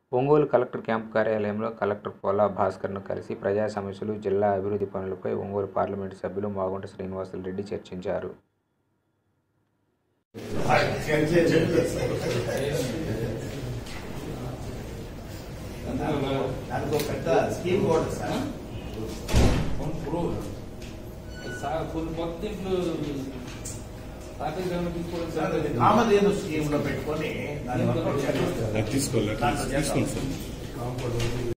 Ongole collector camp కార్యాలయంలో collector Pola భాస్కర్ను కలిసి ప్రజా సమస్యలు జిల్లా అభివృద్ధి పనులపై ఒంగోలు పార్లమెంటు సభ్యులు మాగుంట శ్రీనివాసులు రెడ్డి చర్చించారు దానికి ఒక పెద్ద స్కీమ్ కూడా ఉంది సార్ ఇప్పుడు సా- కొన్ని కొత్త ఇంట్లో సాటిస్ఫై తీసుకోవడం సార్, ఇది సార్ కామధేను స్కీమ్ లో పెట్టుకొని దాన్ని వర్కౌట్ చేయాలి. తీసుకోలేదు దాంట్లో చేస్తాం. తీసుకోండి సార్